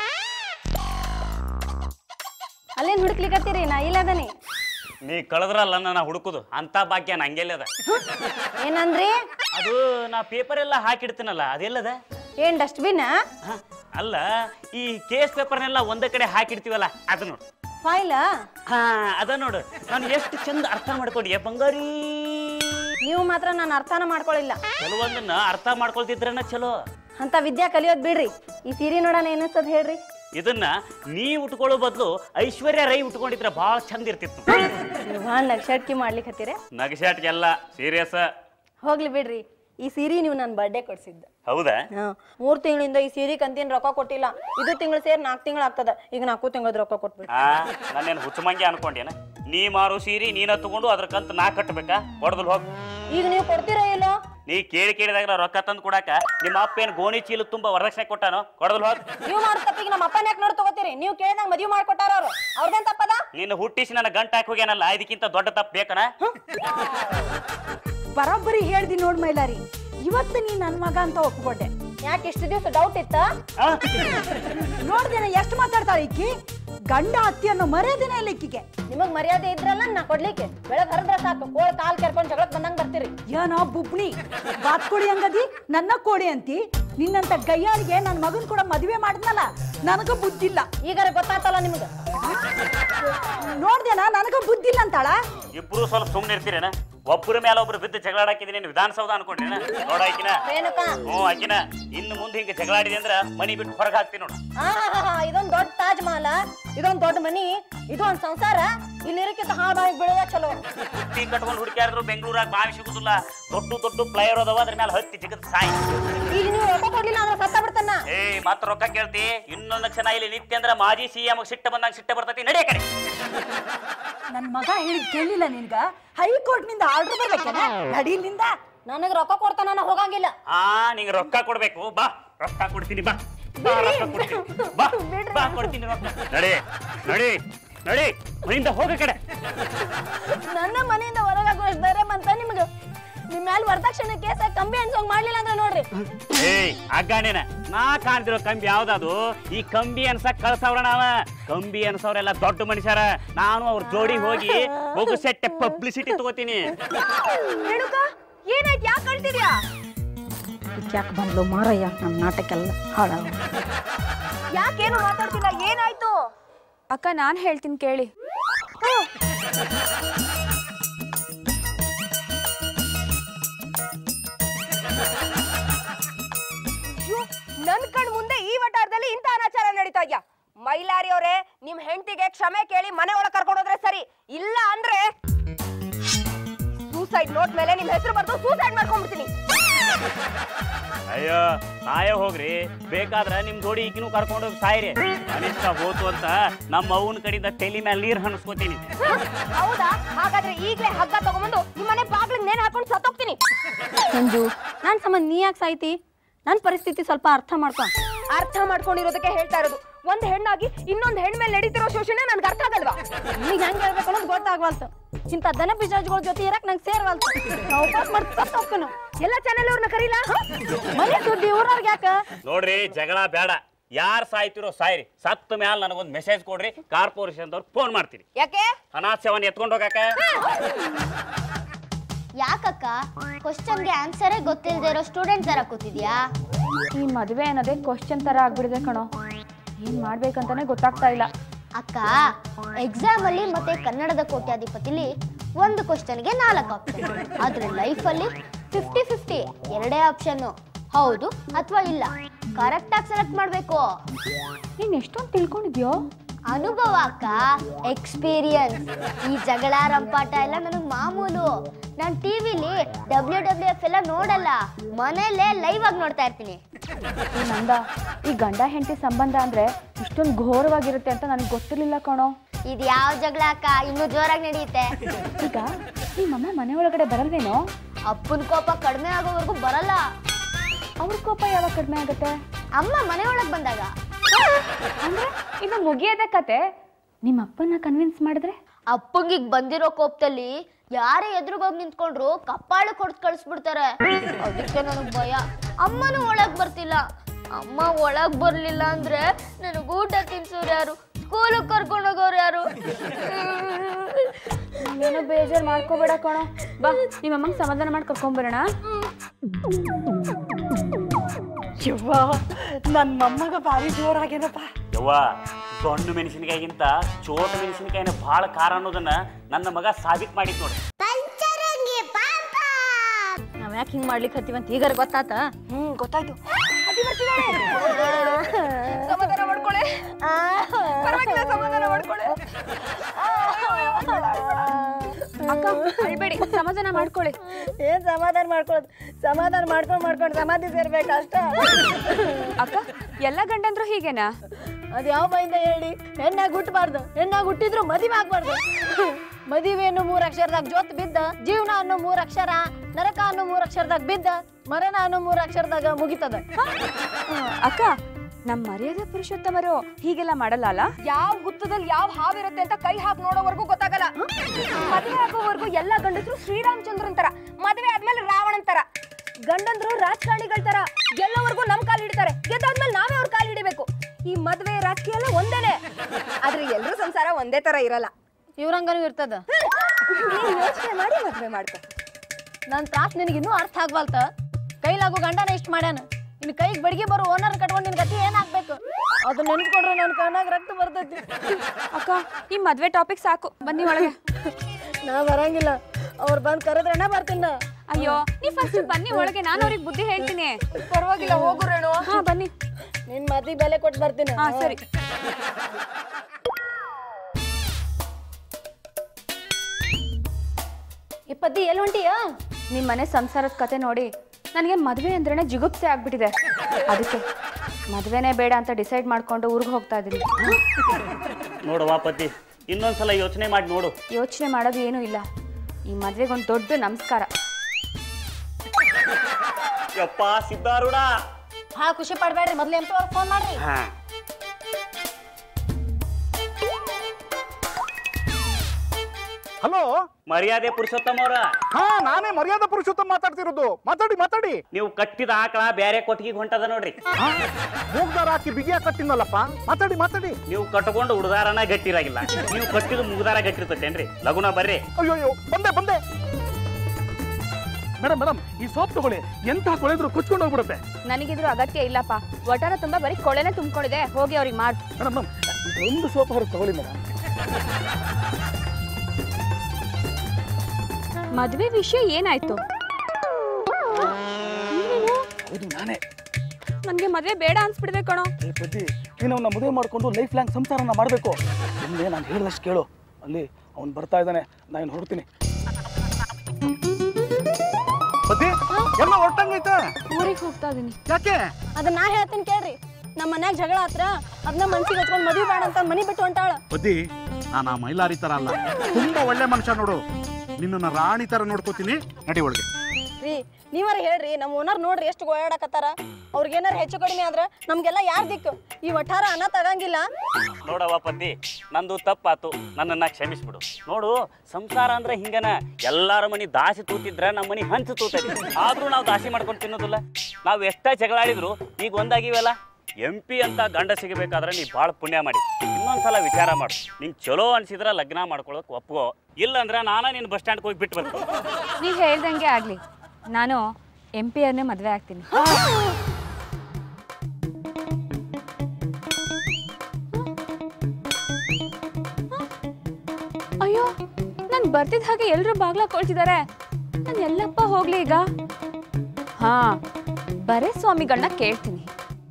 ಅಲ್ಲೇನ್ ಹುಡುಕ್ಲಿಕತ್ತೀರಿ ನಾ ಇಲ್ಲದನಿ ನೀ ಕಳೆದ್ರಲ್ಲ ನನ್ನ ಹುಡುಕುದು ಅಂತ ಭಾಗ್ಯ ನಂಗೆಲ್ಲದ ಏನಂದ್ರಿ ಅದು ನಾ ಪೇಪರ್ ಎಲ್ಲ ಹಾಕಿಡ್ತೀನಲ್ಲ ಅದೆಲ್ಲದ ಏನ್ ಡಸ್ಟ್ಬಿನ್ ಹ, ಅಲ್ಲ ಈ ಕೇಸ್ ಪೇಪರ್ನೆಲ್ಲ ಒಂದೇ ಕಡೆ ಹಾಕಿಡ್ತೀವಲ್ಲ ಅದು ನೋಡು ಫೈಲ್ ಹಾ ಅದ ನೋಡು ನಾನು ಎಷ್ಟು ಚಂದ ಅರ್ಥ ಮಾಡ್ಕೊಂಡಿ ಬಂಗಾರಿ ನೀವು ಮಾತ್ರ ನಾನು ಅರ್ಥನ ಮಾಡ್ಕೊಳ್ಳಿಲ್ಲ ಕೆಲವೊಂದನ್ನ ಅರ್ಥ ಮಾಡ್ಕೊಳ್ತಿದ್ರನ ಚಲೋ ಅಂತ ವಿದ್ಯಾ ಕಲಿಯೋದ್ ಬಿಡ್ರಿ ಈ ಸೀರೆ ನೋಡೋಣ ಏನಸ್ತದ ಹೇಳ್ರಿ ಇದನ್ನ ನೀ ಉಟ್ಕೊಳ್ಳೋ ಬದಲು ಐಶ್ವರ್ಯ ರೈ ಉಟ್ಕೊಂಡಿದ್ರೆ ಭಾಳ ಚಂದ ಇರ್ತಿತ್ತು ನೀವು ಭಾಳ ನಗ್ಶಟ್ಕಿ ಮಾಡ್ಲಿಕ್ಕೆ ಹತ್ತೀರ ನಗಶಾಟ್ಗೆಲ್ಲ ಸೀರಿಯಸ್ ಹೋಗ್ಲಿ ಬಿಡ್ರಿ ಈ ಸೀರೆ ನೀವು ನನ್ನ ಬರ್ಡೇ ಕೊಡ್ಸಿದ್ದ ಹೌದಾ ಹಾ ಮೂರ್ ತಿಂಗಳಿಂದ ಈ ಸೀರೆ ಕಂತಿನ ರೊಕ್ಕ ಕೊಟ್ಟಿಲ್ಲ ಇದು ತಿಂಗಳು ಸೇರಿ ನಾಲ್ಕು ತಿಂಗಳು ಆಗ್ತದ ಈಗ ನಾಲ್ಕು ತಿಂಗಳದ ರೊಕ್ಕ ಕೊಟ್ಬಿಡ್ರಿ ಆ ನಾನೇನು ಹುಚ್ಚಮಂಗೆ ಅನ್ಕೊಂಡೇನ ನೀ ಮಾರು ಸೀರಿ ನೀನ ತಗೊಂಡು ಅದ್ರ ಕಂತ ನಾ ಕಟ್ಟಬೇಕಾ ಹೊಡೆದಲ್ ಹೋಗ್ ಈಗ ನೀವು ಕೊಡ್ತೀರಾ ಇಲ್ಲೋ ನೀ ಕೇಳಿ ಕೇಳಿದಾಗ ನಾ ರೊಕ್ಕ ತಂದು ಕೊಡಾಕ ನಿಮ್ಮ ಅಪ್ಪ ಏನು ಗೋಣಿ ಚೀಲ ತುಂಬಾ ವರದಕ್ಷಿಣೆ ಕೊಟ್ಟಾನೋ ಹೊಡೆದಲ್ ಹೋಗ್ ನೀವು ಮಾಡೋ ತಪ್ಪಿಗೆ ನಮ್ಮ ಅಪ್ಪನ ಯಾಕೆ ನೋಡಿ ತಗೋತೀರಿ ನೀವು ಕೇಳಿದಾಗ ಮದುವೆ ಮಾಡ್ಕೊಟ್ಟಾರ ಅವ್ರು ಅವ್ರದೇನ್ ತಪ್ಪದ ನಿನ್ನ ಹುಟ್ಟಿಸಿ ನನ್ನ ಗಂಟ ಹಾಕಿ ಹೋಗ್ಯಾನಲ್ಲ ಇದಕ್ಕಿಂತ ದೊಡ್ಡ ತಪ್ಪು ಬೇಕನ ಬರೋಬ್ಬರಿ ಹೇಳ್ದಿ ನೋಡ್ ಮೈಲಾರಿ ಇವತ್ತು ನೀ ನನ್ ಮಗ ಅಂತ ಒಪ್ಕೊಂಡೆ ಯಾಕೆ ಇಷ್ಟು ದಿವಸ ಡೌಟ್ ಇತ್ತ ನೋಡ್ದೇನ ಎಷ್ಟು ಮಾತಾಡ್ತಾಳೆ ಈಕಿ ಗಂಡ ಅತ್ತಿ ಅನ್ನೋ ಮರ್ಯಾದೆನೇ ಇಲ್ಲ ಈಕಿಗೆ ನಿಮಗ್ ಮರ್ಯಾದೆ ಇದ್ರಲ್ಲ ನಾ ಕೊಡ್ಲಿಕ್ಕೆ ಬೆಳಗ್ ಹರಿದ್ರ ಸಾಕು ಕೋಳ್ ಕಾಲ್ ಕೆರ್ಕೊಂಡ್ ಜಗಳಕ್ ಬಂದಂಗ್ ಬರ್ತೀರಿ ಏನೋ ಬುಬ್ಣಿ ಬಾತ್ ಕೊಡಿ ಹಂಗದಿ ನನ್ನ ಕೋಡಿ ಅಂತಿ ನಿನ್ನಂತ ಗಯ್ಯಾಳಿಗೆ ನನ್ನ ಮಗನ್ ಕೂಡ ಮದುವೆ ಮಾಡಿದ್ನಲ್ಲ ನನಗ ಬುದ್ಧಿಲ್ಲ ಈಗಾರ ಗೊತ್ತಾತಲ್ಲ ನಿಮ್ಗ ನೋಡ್ದೇನ ನನಗ ಬುದ್ಧಿಲ್ಲ ಅಂತಾಳ ಇಬ್ರು ಸ್ವಲ್ಪ ಸುಮ್ಮನೆ ಇರ್ತೀರೇನ ಒಬ್ಬರ ಮೇಲೆ ಒಬ್ರು ಬಿದ್ದು ಜಗಳಾಡಾಕಿದ್ದೀನಿ ನೀನು ವಿಧಾನಸೌಧ ಅನ್ಕೊಂಡೇನ ನೋಡ ಆಕಿನ ರೇಣುಕಾ ಹ್ಞೂ ಆಕಿನ ಇನ್ನು ಮುಂದೆ ಹಿಂಗೆ ಜಗಳಾಡಿದೆ ಅಂದ್ರ ಮನಿ ಬಿಟ್ಟು ಹೊರಗೆ ಹಾಕ್ತೀನಿ ನೋಡು ಆಹಾಹಾಹಾ, ಇದೊಂದ್ ದೊಡ್ಡ ತಾಜ್ ಮಹಲ ಇದೊಂದ್ ದೊಡ್ಡ ಮನಿ ಇದು ಒಂದ್ ಸಂಸಾರ ಇಲ್ಲಿರಕ್ಕಿಂತ ಹಾಳು ಬಾಯಿ ಬೀಳೋದ ಚಲೋ ಟೀ ಕಟ್ಕೊಂಡು ಹುಡುಕ್ಯಾಡಿದ್ರು ಬೆಂಗಳೂರಾಗ ಬಾವಿ ಸಿಗುದಿಲ್ಲ ದೊಡ್ಡ ದೊಡ್ಡ ಪ್ಲೇಯರ್ ಅದಾವ ಅದ್ರ ಮೇಲೆ ಹತ್ತಿ ಜಿಗದ್ ಸಾಯಿ ಈಗ ನೀವು ರೊಕ್ಕ ಕೊಡ್ಲಿಲ್ಲ ಅಂದ್ರೆ ಸತ್ತ ಬಿಡ್ತಾನ ಏ ಮತ್ತ ರೊಕ್ಕ ಕೇಳ್ತಿ ಇನ್ನೊಂದು ಕ್ಷಣ ಇಲ್ಲಿ ನಿತ್ಯ ಅಂದ್ರ ಮಾಜಿ ಸಿ ಎಂ ಸಿಟ್ಟ ಬಂದಂಗ ಸಿಟ್ಟ ಬರ್ತೈತಿ ನಡಿಯ ಕಡೆ ನನ್ನ ಮಗ ಹೇಳಿದ್ ಕೇಳಿಲ್ಲ ನಿನ್ಗ ಹೈಕೋರ್ಟ್ ನಿಂದ ಆರ್ಡರ್ ಬರ್ಬೇಕೇನ ನಡೀಲಿಂದ ನನಗ್ ರೊಕ್ಕ ಕೊಡ್ತಾನ ನಾ ಹೋಗಂಗಿಲ್ಲ ಆ ನಿಂಗೆ ರೊಕ್ಕ ಕೊಡ್ಬೇಕು ಬಾ ರೊಕ್ಕ ಕೊಡ್ತೀನಿ ಬಾ ಬಾ ರೊಕ್ಕ ಕೊಡ್ತೀನಿ ಬಾ ಬಾ ಕೊಡ್ತೀನಿ ರೊಕ್ಕ ನಡಿ ನಡಿ ನಡಿ ಮನೆಯಿಂದ ಹೋಗ ಕಡೆ ನನ್ನ ಮನೆಯಿಂದ ಹೊರಗಾಗುವ ಧೈರ್ಯ ಅಂತ ನಿಮ್ಗ ನಿಮ್ ಮ್ಯಾಲ ವರದಕ್ಷಿಣೆ ಕೇಸ ಕಂಬಿ ಅನ್ಸೋಂಗ್ ಮಾಡ್ಲಿಲ್ಲ ಅಂದ್ರೆ ನೋಡ್ರಿ ಏಯ್ ಅಗ್ಗಾನೇನ ನಾ ಕಾಣ್ತಿರೋ ಕಂಬಿ ಯಾವ್ದದು ಈ ಕಂಬಿ ಅನ್ಸಕ್ ಕಳ್ಸವ್ರ ನಾವ ಕಂಬಿ ಅನ್ಸವ್ರೆಲ್ಲ ದೊಡ್ಡ ಮನುಷ್ಯರ ನಾನು ಅವ್ರ ಜೋಡಿ ಹೋಗಿ ಹೋಗು ಸೆಟ್ ಪಬ್ಲಿಸಿಟಿ ತಗೋತೀನಿ ರೇಣುಕ ಏನಾಯ್ತು ಯಾಕೆ ಕಳ್ತಿದ್ಯಾ ಯಾಕೆ ಬಂದ್ಲು ಮಾರಯ್ಯ ನಮ್ಮ ನಾಟಕ ಎಲ್ಲ ಹಾಳಾಗ ಯಾಕೇನು ಮಾತಾಡ್ತಿಲ್ಲ ಏನಾಯ್ತು ಅಕ್ಕ ನಾನ್ ಹೇಳ್ತೀನಿ ಕೇಳಿ ನನ್ ಕಣ್ ಮುಂದೆ ಈ ವಟಾರದಲ್ಲಿ ಇಂಥ ಅನಾಚಾರ ನಡೀತಾ ಇದ್ಯಾ ಮೈಲಾರಿ ಅವರೇ ನಿಮ್ ಹೆಂಡತಿಗೆ ಕ್ಷಮೆ ಕೇಳಿ ಮನೆ ಒಳಗ್ ಕರ್ಕೊಂಡು ಹೋದ್ರೆ ಸರಿ ಇಲ್ಲ ಅಂದ್ರೆ ಸೂಸೈಡ್ ನೋಟ್ ಮೇಲೆ ನಿಮ್ ಹೆಸರು ಬರ್ದು ಸೂಸೈಡ್ ಮಾಡ್ಕೊಂಡ್ಬಿಡ್ತೀನಿ ಅಯ್ಯೋ ಸಾಯ ಹೋಗ್ರಿ ಬೇಕಾದ್ರ ನಿಮ್ ಜೋಡಿ ಈಗಿನೂ ಕರ್ಕೊಂಡು ಹೋಗಿ ಸಾಯ್ರಿ ಅನಿಷ್ಟ ಹೋತು ಅಂತ ನಮ್ಮ ಅವನ ಕಡೆಯಿಂದ ತಲೆ ಮೇಲೆ ನೀರ್ ಹಣಸ್ಕೋತೀನಿ ಹೌದಾ ಹಾಗಾದ್ರೆ ಈಗ್ಲೇ ಹಗ್ಗ ತಗೊಂಬಂದು ನಿಮ್ಮನೆ ಬಾಗ್ಲಿಗೆ ನೇಣು ಹಾಕೊಂಡು ಸತ್ತೋಗ್ತೀನಿ ಸಂಜು ನಾನ್ ಸಂಬಂಧ ನೀ ಯಾಕೆ ಸಾಯ್ತಿ ನನ್ನ ಪರಿಸ್ಥಿತಿ ಸ್ವಲ್ಪ ಅರ್ಥ ಮಾಡ್ಕೊ ಅರ್ಥ ಮಾಡ್ಕೊಂಡಿರೋದಕ್ಕೆ ಹೇಳ್ತಾ ಇರೋದು ಒಂದ್ ಹೆಣ್ಣಾಗಿ ಇನ್ನೊಂದ್ ಹೆಣ್ ಮೇಲೆ ನಡೀತಿರೋ ಶೋಷಣೆ ನನ್ಗೆ ಅರ್ಥ ಆಗಲ್ವಾ ನಿನಗೆ ಹೆಂಗ್ ಹೇಳ್ಬೇಕು ಅನ್ನೋದು ಗೊತ್ತಾಗ್ವಲ್ತು ಇಂಥ ದನ ಪಿಶಾಚ್ಗಳ ಜೊತೆ ಇರಕ್ ನಂಗೆ ಸೇರ್ವಲ್ತು ನಾ ಉಪವಾಸ ಮಾಡಿ ಸತ್ತು ಹೋಗ್ಕನು ಎಲ್ಲ ಚಾನೆಲ್ ಅವ್ರನ್ನ ಕರೀಲ ಮನೆ ಸುದ್ದಿ ಊರವ್ರಿಗೆ ಯಾಕ ನೋಡ್ರಿ ಜಗಳ ಬೇಡ ಯಾರ್ ಸಾಯ್ತಿರೋ ಸಾಯ್ರಿ ಸತ್ತ ಮ್ಯಾಲ ನನಗೊಂದು ಮೆಸೇಜ್ ಕೊಡ್ರಿ ಕಾರ್ಪೊರೇಷನ್ದವ್ರು ಫೋನ್ ಮಾಡ್ತೀನಿ ಯಾಕೆ ಅನಾಥ ಸೇವನ್ ಎತ್ಕೊಂಡು ಹೋಗಾಕ ಯಾಕಕ್ಕ ಕ್ವಶನ್ಗೆ ಆನ್ಸರೇ ಗೊತ್ತಿಲ್ಲದೆ ಇರೋ ಸ್ಟೂಡೆಂಟ್ ತರ ಕೂತಿದ್ಯಾ ಈ ಮದುವೆ ಅನ್ನೋದೇ ಕ್ವಶನ್ ತರ ಆಗ್ಬಿಡಿದೆ ಕಣೋ ಏನ್ ಮಾಡ್ಬೇಕಂತಾನೆ ಗೊತ್ತಾಗ್ತಾ ಇಲ್ಲ ಅಕ್ಕ ಎಕ್ಸಾಮ್ ಅಲ್ಲಿ ಮತ್ತೆ ಕನ್ನಡದ ಕೋಟ್ಯಾಧಿಪತಿಲಿ ಒಂದು ಕ್ವಶನ್ಗೆ ನಾಲ್ಕು ಆಪ್ಷನ್ ಆದ್ರೆ ಲೈಫಲ್ಲಿ ಫಿಫ್ಟಿ ಫಿಫ್ಟಿ ಎರಡೇ ಆಪ್ಷನ್ ಹೌದು ಅಥವಾ ಇಲ್ಲ ಕರೆಕ್ಟ್ ಆಗಿ ಸೆಲೆಕ್ಟ್ ಮಾಡ್ಬೇಕು ನೀನ್ ಎಷ್ಟೊಂದು ತಿಳ್ಕೊಂಡಿದ್ಯೋ ಅನುಭವ ಅಕ್ಕ ಎಕ್ಸ್ಪೀರಿಯನ್ಸ್ ಈ ಜಗಳ ರಂಪಾಟ ಎಲ್ಲ ನನಗೆ ಮಾಮೂಲು ನಾನು ಟಿವಿಲಿ ಡಬ್ಲ್ಯೂ ಡಬ್ಲ್ಯೂ ಎಫ್ ಎಲ್ಲ ನೋಡಲ್ಲ ಮನೆಯಲ್ಲೇ ಲೈವ್ ಆಗಿ ನೋಡ್ತಾ ಇರ್ತೀನಿ ಈ ನಂದ ಈ ಗಂಡ ಹೆಂಡತಿ ಸಂಬಂಧ ಅಂದ್ರೆ ಇಷ್ಟೊಂದು ಘೋರವಾಗಿರುತ್ತೆ ಅಂತ ನನಗೆ ಗೊತ್ತಿರ್ಲಿಲ್ಲ ಕಣೋ ಇದು ಯಾವ ಜಗಳ ಅಕ್ಕ ಇನ್ನೂ ಜೋರಾಗಿ ನಡೆಯುತ್ತೆ ಈಗ ನಿಮ್ಮಮ್ಮ ಮನೆ ಒಳಗಡೆ ಬರಲ್ವೇನೋ ಅಪ್ಪನ ಕೋಪ ಕಡಿಮೆ ಆಗೋವರೆಗೂ ಬರಲ್ಲ ಅವ್ರ ಕೋಪ ಯಾವಾಗ ಕಡಿಮೆ ಆಗುತ್ತೆ ಅಮ್ಮ ಮನೆ ಒಳಗೆ ಬಂದಾಗ ಅಂದ್ರೆ ಇದು ಮುಗಿಯದ ಕತೆ ನಿಮ್ಮ ಅಪ್ಪನ ಕನ್ವಿನ್ಸ್ ಮಾಡಿದ್ರೆ ಅಪ್ಪಂಗಿಗ್ ಬಂದಿರೋ ಕೋಪದಲ್ಲಿ ಯಾರೇ ಎದುರುಗೋಗಿ ನಿಂತ್ಕೊಂಡ್ರು ಕಪ್ಪಾಳು ಕೊಡ್ದು ಕಳಿಸ್ಬಿಡ್ತಾರೆ ಅದಕ್ಕೆ ನನಗ್ ಭಯ ಅಮ್ಮನೂ ಒಳಗ್ ಬರ್ತಿಲ್ಲ ಅಮ್ಮ ಒಳಗ್ ಬರ್ಲಿಲ್ಲ ಅಂದ್ರೆ ನನಗ್ ಊಟ ತಿನ್ಸೋರು ಯಾರು ಸ್ಕೂಲಿಗೆ ಕರ್ಕೊಂಡು ಹೋಗೋರು ಯಾರು ನೀನೇನೋ ಬೇಜಾರು ಮಾಡ್ಕೋಬೇಡ ಕಣೋ ಬಾ ನಿಮ್ಮಮ್ಮಂಗೆ ಸಮಾಧಾನ ಮಾಡಿ ಕರ್ಕೊಂಬರೋಣ ಯವ್ವ ನನ್ನ ಮೊಮ್ಮಗ ಭಾರಿ ಜೋರಾಗ್ಯಾನಪ್ಪ ಯವ್ವ ದೊಣ್ಣು ಮೆಣಸಿನಕಾಯಿಗಿಂತ ಚೋಟ ಮೆಣಸಿನಕಾಯಿನ ಬಹಳ ಖಾರ ಅನ್ನೋದನ್ನ ನನ್ನ ಮಗ ಸಾಬೀತ್ ಮಾಡಿದ್ ನೋಡಿ ನಾವ್ ಯಾಕೆ ಹಿಂಗ್ ಮಾಡ್ಲಿಕ್ಕೆ ಹತ್ತೀವಂತ ಈಗಾರ ಗೊತ್ತಾತ ಹ್ಮ್ ಗೊತ್ತಾಯ್ತು ಅದಿ ಬರ್ತಿದ್ದಾಳೆ. ಸಮಾಧಾನ ಮಾಡ್ಕೊಳೆ ಪರವಾಗಿಲ್ಲ ಸಮಾಧಾನ ಮಾಡ್ಕೊಳೆ ಅಕ್ಕ ಅಳ್ಬೇಡಿ ಸಮಾಧಾನ ಮಾಡ್ಕೊಳ್ಳಿ ಏನ್ ಸಮಾಧಾನ ಮಾಡ್ಕೊಳ್ಳೋದು ಸಮಾಧಾನ ಮಾಡ್ಕೊಂಡ್ ಮಾಡ್ಕೊಂಡು ಸಮಾಧಿ ಸೇರ್ಬೇಕು ಅಷ್ಟ ಅಕ್ಕ ಎಲ್ಲ ಗಂಡಂದ್ರು ಹೀಗೇನಾ ಅದ್ ಯಾವ ಬೈಂದ ಹೇಳಿ ಹೆಣ್ಣಾಗ ಹುಟ್ಟಬಾರ್ದು ಹೆಣ್ಣಾಗ ಹುಟ್ಟಿದ್ರು ಮದುವೆ ಆಗ್ಬಾರ್ದು ಮದುವೆ ಅನ್ನೋ ಮೂರ್ ಅಕ್ಷರದಾಗ ಜೋತ್ ಬಿದ್ದ ಜೀವನ ಅನ್ನೋ ಮೂರ್ ಅಕ್ಷರ ನರಕ ಅನ್ನೋ ಮೂರ್ ಅಕ್ಷರದಾಗ ಬಿದ್ದ ಮರಣ ಅನ್ನೋ ಮೂರ್ ಅಕ್ಷರದಾಗ ಮುಗಿತದ ಅಕ್ಕ ನಮ್ ಮರ್ಯಾದೆ ಪುರುಷೋತ್ತಮರು ಹೀಗೆಲ್ಲ ಮಾಡಲ್ಲ ಅಲ್ಲ ಯಾವ ಹುತ್ತದಲ್ಲಿ ಯಾವ ಹಾವಿರುತ್ತೆ ಅಂತ ಕೈ ಹಾಕಿ ನೋಡೋವರೆಗೂ ಗೊತ್ತಾಗಲ್ಲ ಮದುವೆ ಆಗೋವರೆಗೂ ಎಲ್ಲ ಗಂಡಸರು ಶ್ರೀರಾಮಚಂದ್ರನ್ ತರ ಮದುವೆ ಆದ್ಮೇಲೆ ರಾವಣನ್ ತರ ಗಂಡಂದ್ರು ರಾಜಕಾರಣಿಗಳ ತರ ಗೆಲ್ಲೋವರೆಗೂ ನಮ್ ಕಾಲ್ ಹಿಡಿತಾರೆ ಗೆದ್ದಾದ್ಮೇಲೆ ನಾವೇ ಅವ್ರ ಕಾಲ್ ಹಿಡಿಬೇಕು ಈ ಮದುವೆ ರಾಜಕೀಯ ಎಲ್ಲ ಒಂದೇನೆ ಆದ್ರೆ ಎಲ್ರೂ ಸಂಸಾರ ಒಂದೇ ತರ ಇರಲ್ಲ ಇವ್ರಂಗನೂ ಇರ್ತದ ಯೋಚನೆ ಮಾಡಿ ಮದುವೆ ಮಾಡ್ಕೊ ನನ್ ತ್ರಾಸ್ ನಿನಗಿನ್ನೂ ಅರ್ಥ ಆಗ್ವಲ್ತ ಕೈಲಾಗೋ ಗಂಡನ ಇಷ್ಟ ಮಾಡ್ಯಾನ ಇನ್ನು ಕೈಗೆ ಬಡಿಗೆ ಬರೋ ಓನರ್ ಕಟ್ಕೊಂಡು ನಿನ್ ಗತಿ ಏನಾಗ್ಬೇಕು ಅದು ನೆನ್ಸ್ಕೊಂಡ್ರೆ ನನ್ನ ಕಣ್ಣಾಗ ರಕ್ತ ಬರ್ತೈತಿ ಅಕ್ಕ ಈ ಮದ್ವೆ ಟಾಪಿಕ್ ಸಾಕು ಬನ್ನಿ ಒಳಗೆ ನಾ ಬರಂಗಿಲ್ಲ ಅವ್ರು ಬಂದ್ ಕರೆದ್ರಣ ಬರ್ತೀನಿ ನಾ. ಅಯ್ಯೋ ನೀ ಫಸ್ಟ್ ಬನ್ನಿ ಒಳಗೆ ನಾನು ಅವ್ರಿಗೆ ಬುದ್ಧಿ ಹೇಳ್ತೀನಿ ಪರವಾಗಿಲ್ಲ ಹೋಗು ರೇಣು ಹಾ ಬನ್ನಿ ನಿನ್ ಮದಿ ಬೆಲೆ ಕೊಟ್ಟು ಬರ್ತೀನಿ ಹಾ ಸರಿ ಈ ಪದ್ದಿ ಎಲ್ಲಿ ಹೊಂಟಿಯ ನಿಮ್ಮ ಮನೆ ಸಂಸಾರದ ಕತೆ ನೋಡಿ ನನಗೆ ಮದುವೆ ಅಂದ್ರೇನೆ ಜಿಗುಪ್ಸೆ ಆಗ್ಬಿಟ್ಟಿದೆ ಅದಕ್ಕೆ ಮದುವೆನೇ ಬೇಡ ಅಂತ ಡಿಸೈಡ್ ಮಾಡ್ಕೊಂಡು ಊರಿಗೆ ಹೋಗ್ತಾ ಇದ್ದೀನಿ ನೋಡು ವಾಪತಿ ಇನ್ನೊಂದ್ಸಲ ಯೋಚನೆ ಮಾಡಿ ನೋಡು ಯೋಚನೆ ಮಾಡೋದು ಏನೂ ಇಲ್ಲ ಈ ಮದುವೆಗೆ ಒಂದು ದೊಡ್ಡ ನಮಸ್ಕಾರ ಯಪ್ಪ ಸಿದ್ಧಾರೂಢ ಹಾ ಖುಷಿ ಪಡ್ಬೇಡ್ರಿ ಮೊದ್ಲು ಎಂ ಪಿ ಅವ್ರಿಗೆ ಫೋನ್ ಮಾಡ್ರಿ ಹಾ ಹಲೋ ಮರ್ಯಾದೆ ಪುರುಷೋತ್ತಮ ಅವ್ರ ಹಾ ನಾನೇ ಮರ್ಯಾದಾ ಪುರುಷೋತ್ತಮ ಮಾತಾಡ್ತಿರೋದು ಮಾತಾಡಿ ಮಾತಾಡಿ ನೀವು ಕಟ್ಟಿದ ಆಕಳ ಬೇರೆ ಕೊಟ್ಟಿಗೆ ಹೊಂಟದ ನೋಡ್ರಿ ಹಾ? ಮೂಗ್ದಾರ ಹಾಕಿ ಬಿಗಿಯಾಗಿ ಕಟ್ಟಿನಲ್ಲಪ್ಪ ಮಾತಾಡಿ ಮಾತಾಡಿ ನೀವು ಕಟ್ಕೊಂಡು ಉಡ್ದಾರನ ಗಟ್ಟಿರಾಗಿಲ್ಲ ನೀವು ಕಟ್ಟಿದ ಮುಗ್ದಾರ ಗಟ್ಟಿರ್ತೇನ್ರಿ ಲಗುನ ಬರ್ರಿ ಅಯ್ಯೋ ಅಯ್ಯೋ ಬಂದೆ ಬಂದೆ ಮೇಡಮ್ ಮೇಡಮ್ ಈ ಸೋಪ್ ತಗೊಳ್ಳಿ ಎಂತ ತೊಳೆದ್ರು ಕುಚ್ಕೊಂಡು ಹೋಗ್ಬಿಡುತ್ತೆ ನನಗಿದ್ರು ಅಗತ್ಯ ಇಲ್ಲಪ್ಪ ಒಟಾರ ತುಂಬಾ ಬರೀ ಕೊಳೆನೆ ತುಂಬಿಕೊಂಡಿದೆ ಹೋಗಿ ಅವ್ರಿಗೆ ಮಾಡು ಮೇಡಮ್ ಮೇಡಮ್ ಒಂದು ಸೋಪ್ ಹೊರಗೆ ತಗೊಳ್ಳಿ ಮೇಡಮ್ ಮದ್ವೆ ವಿಷಯ ಏನಾಯ್ತು ಹೌದು ನಾನೇ ನನ್ಗೆ ಮದ್ವೆ ಬೇಡ ಅನ್ಸ್ಬಿಡ್ದೆ ಕಣೋ ಏ ಪತಿ ನೀನು ಅವನ್ನ ಮದುವೆ ಮಾಡ್ಕೊಂಡು ಲೈಫ್ ಲಾಂಗ್ ಸಂಸಾರನ ಮಾಡಬೇಕು ಸುಮ್ಮನೆ ನಾನು ಹೇಳಿದಷ್ಟು ಕೇಳು ಅಲ್ಲಿ ಅವ್ನು ಬರ್ತಾ ಇದ್ದಾನೆ ನಾನು ಹೊರಡ್ತೀನಿ ಪತಿ ಎಲ್ಲ ಹೊರಟಂಗೈತೆ ಊರಿಗೆ ಹೋಗ್ತಾ ಇದೀನಿ ಯಾಕೆ ಅದನ್ನ ನಾ ಹೇಳ್ತೀನಿ ಕೇಳ್ರಿ ನಮ್ಮ ಮನ್ಯಾಗ ಜಗಳ ಹತ್ರ ಅದನ್ನ ಮನ್ಸಿಗೆ ಹಚ್ಕೊಂಡು ಮದುವೆ ಬೇಡ ಅಂತ ಮನಿ ಬಿಟ್ಟು ಹೊಂಟಾಳ ಬುದ್ಧಿ ನಾನು ಆ ಮೈಲಾರಿ ತರ ಅಲ್ಲ ತುಂಬಾ ಒಳ್ಳೆ ಮನುಷ್ಯ ನೋಡು ನಿನ್ನನ್ನ ರಾಣಿ ತರ ನೋಡ್ಕೋತೀನಿ ನಡಿ ಒಳಗೆ ರೀ ನೀವರ ಹೇಳ್ರಿ ನಮ್ಮ ಓನರ್ ನೋಡ್ರಿ ಎಷ್ಟು ಗೋಳಾಡಕತ್ತಾರ ಅವ್ರಿಗೆ ಏನಾರ ಹೆಚ್ಚು ಕಡಿಮೆ ಆದ್ರ ನಮ್ಗೆಲ್ಲ ಯಾರ್ ದಿಕ್ಕು ಈ ವಠಾರ ಅನ್ನ ತಗಂಗಿಲ್ಲ ನೋಡವ್ವ ಪದ್ದಿ ನಂದು ತಪ್ಪಾತು ನನ್ನನ್ನ ಕ್ಷಮಿಸ್ಬಿಡು ನೋಡು ಸಂಸಾರ ಅಂದ್ರೆ ಹಿಂಗನ ಎಲ್ಲಾರ ಮನಿ ದಾಸಿ ತೂತಿದ್ರ ನಮ್ಮ ಮನಿ ಹಂಚು ತೂತೈತಿ ಆದ್ರೂ ನಾವು ದಾಸಿ ಮಾಡ್ಕೊಂಡು ತಿನ್ನೋದಿಲ್ಲ ನಾವು ಎಷ್ಟ ಜಗಳಾಡಿದ್ರು ಈಗ ಒಂದಾಗಿವಲ್ಲ ಎಂ ಪಿ ಅಂತ ಗಂಡ ಸಿಗಬೇಕಾದ್ರೆ ನೀ ಭಾಳ ಪುಣ್ಯ ಮಾಡಿ ಇನ್ನೊಂದ್ಸಲ ವಿಚಾರ ಮಾಡು ನಿಂಗೆ ಚಲೋ ಅನ್ಸಿದ್ರ ಲಗ್ನ ಮಾಡ್ಕೊಳಕ್ ಒಪ್ಕೋ ಇಲ್ಲಂದ್ರೆ ನಾನ ನಿನ್ನ ಬಸ್ ಸ್ಟ್ಯಾಂಡ್ಗೆ ಹೋಗಿ ಬಿಟ್ಟು ಬರ್ತೀನಿ ನೀವ್ ಹೇಳ್ದಂಗೆ ಆಗ್ಲಿ ನಾನು ಎಂ ಪಿ ಅವ್ರನ್ನೇ ಮದ್ವೆ ಆಗ್ತೀನಿ ಅಯ್ಯೋ ನಾನು ಬರ್ತಿದ್ದ ಹಾಗೆ ಎಲ್ರು ಬಾಗ್ಲ ಕೊಳ್ತಿದ್ದಾರೆ ನಾನು ಎಲ್ಲಪ್ಪ ಹೋಗ್ಲಿ ಈಗ ಹಾ ಬರೇ ಸ್ವಾಮಿಗಳನ್ನ ಕೇಳ್ತೀನಿ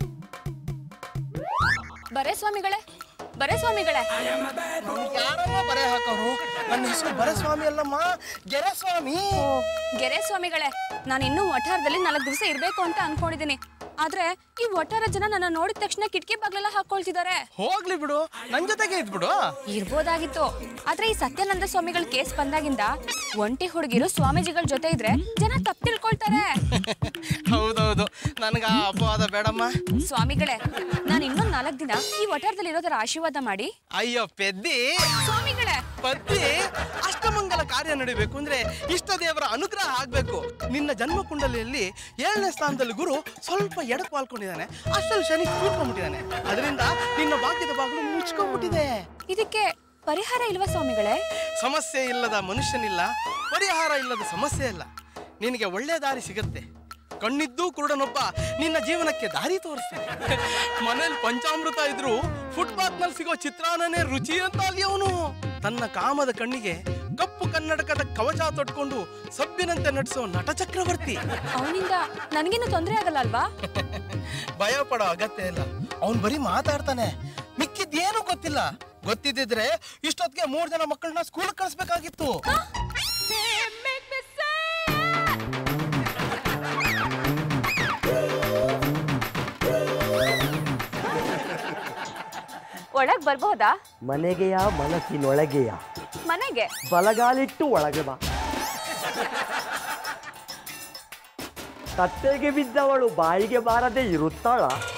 ಬರೇ ಸ್ವಾಮಿಗಳೇ ಬರೇ ಸ್ವಾಮಿಗಳೇ ಯಾರನ್ನ ಬರೆ ಹಾಕೋರು ನನ್ನ ಹೆಸರು ಬರಸ್ವಾಮಿ ಅಲ್ಲಮ್ಮ ಗೆರೆಸ್ವಾಮಿ ಗೆರೆ ಸ್ವಾಮಿಗಳೇ ನಾನು ಇನ್ನೂ ವಠಾರದಲ್ಲಿ ನಾಲ್ಕು ದಿವಸ ಇರಬೇಕು ಅಂತ ಅನ್ಕೊಂಡಿದ್ದೀನಿ ಆದ್ರೆ ಈ ವಠಾರ ಜನ ನನ್ನ ನೋಡಿದ ತಕ್ಷಣ ಕಿಟಕಿ ಬಾಗ್ಲೆಲ್ಲ ಹಾಕೊಳ್ತಿದ್ದಾರೆ ಹೋಗ್ಲಿ ಬಿಡು ನನ್ ಜೊತೆಗೆ ಇದ್ಬಿಡು ಇರ್ಬೋದಾಗಿತ್ತು ಆದ್ರೆ ಈ ಸತ್ಯಾನಂದ ಸ್ವಾಮಿಗಳ ಕೇಸ್ ಬಂದಾಗಿಂದ ಒಂಟಿ ಹುಡುಗಿರು ಸ್ವಾಮೀಜಿಗಳ ಜೊತೆ ಇದ್ರೆ ಜನ ತಪ್ಪು ತಿಳ್ಕೊಳ್ತಾರೆ ಹೌದೌದು ನನ್ಗ ಆ ಅಪವಾದ ಬೇಡಮ್ಮ ಸ್ವಾಮಿಗಳೇ ನಾನು ಇನ್ನೊಂದ್ ನಾಲ್ಕು ದಿನ ಈ ವಠಾರದಲ್ಲಿ ಇರೋದರ ಆಶೀರ್ವಾದ ಮಾಡಿ ಅಯ್ಯೋ ಪೆದ್ದಿ ಸ್ವಾಮಿಗಳೇ ಪದ್ದಿ ಅಷ್ಟಮಂಗಲ ಕಾರ್ಯ ನಡಿಬೇಕು ಅಂದ್ರೆ ಇಷ್ಟ ದೇವರ ಅನುಗ್ರಹ ಆಗ್ಬೇಕು ನಿನ್ನ ಜನ್ಮ ಕುಂಡಲಿಯಲ್ಲಿ ಏಳನೇ ಸ್ಥಾನದಲ್ಲಿ ಗುರು ಸ್ವಲ್ಪ ಎಡಕ್ ಪಾಲ್ಕೊಂಡಿದ್ದಾನೆ ಅಷ್ಟಲ್ಲಿ ಶನಿ ಕೂತ್ಕೊಂಡ್ಬಿಟ್ಟಿದ್ದಾನೆ ಅದರಿಂದ ನಿನ್ನ ಭಾಗ್ಯದ ಬಾಗಿಲು ಮುಚ್ಕೊಂಡ್ಬಿಟ್ಟಿದೆ ಇದಕ್ಕೆ ಪರಿಹಾರ ಇಲ್ವಾ ಸ್ವಾಮಿಗಳೇ ಸಮಸ್ಯೆ ಇಲ್ಲದ ಮನುಷ್ಯನಿಲ್ಲ ಪರಿಹಾರ ಇಲ್ಲದ ಸಮಸ್ಯೆ ಇಲ್ಲ ನಿನಗೆ ಒಳ್ಳೆ ದಾರಿ ಸಿಗತ್ತೆ ಕಣ್ಣಿದ್ದು ಕುರುಡನೊಬ್ಬ ನಿನ್ನ ಜೀವನಕ್ಕೆ ದಾರಿ ತೋರಿಸ್ತಾನೆ ಮನೇಲಿ ಪಂಚಾಮೃತ ಇದ್ರು ಫುಟ್ಪಾತ್ ನಲ್ಲಿ ಸಿಗೋ ಚಿತ್ರಾನ್ನನೇ ರುಚಿ ಅಂತ ಅಲ್ಲಿ ಅವನು ತನ್ನ ಕಾಮದ ಕಣ್ಣಿಗೆ ಕಪ್ಪು ಕನ್ನಡಕದ ಕವಚ ತೊಟ್ಕೊಂಡು ಸಬ್ಬಿನಂತೆ ನಟಿಸೋ ನಟ ಚಕ್ರವರ್ತಿ ಅವನಿಂದ ನನಗೇನು ತೊಂದರೆ ಆಗಲ್ಲ ಅಲ್ವಾ ಭಯ ಪಡೋ ಅಗತ್ಯ ಇಲ್ಲ ಅವನ್ ಬರೀ ಮಾತಾಡ್ತಾನೆ ಮಿಕ್ಕಿದ್ದೇನು ಗೊತ್ತಿಲ್ಲ ಗೊತ್ತಿದ್ದಿದ್ರೆ ಇಷ್ಟೊತ್ತಿಗೆ ಮೂರ್ ಜನ ಮಕ್ಕಳನ್ನ ಸ್ಕೂಲ್ ಕಳಿಸ್ಬೇಕಾಗಿತ್ತು ಒಳಗ್ ಬರ್ಬಹುದಾ ಮನೆಗೆಯ ಮನಸ್ಸಿನೊಳಗೆಯ ಮನೆಗೆ ಬಲಗಾಲಿಟ್ಟು ಒಳಗೆ ಬಾ ತಟ್ಟೆಗೆ ಬಿದ್ದವಳು ಬಾಯಿಗೆ ಬಾರದೆ ಇರುತ್ತಾಳ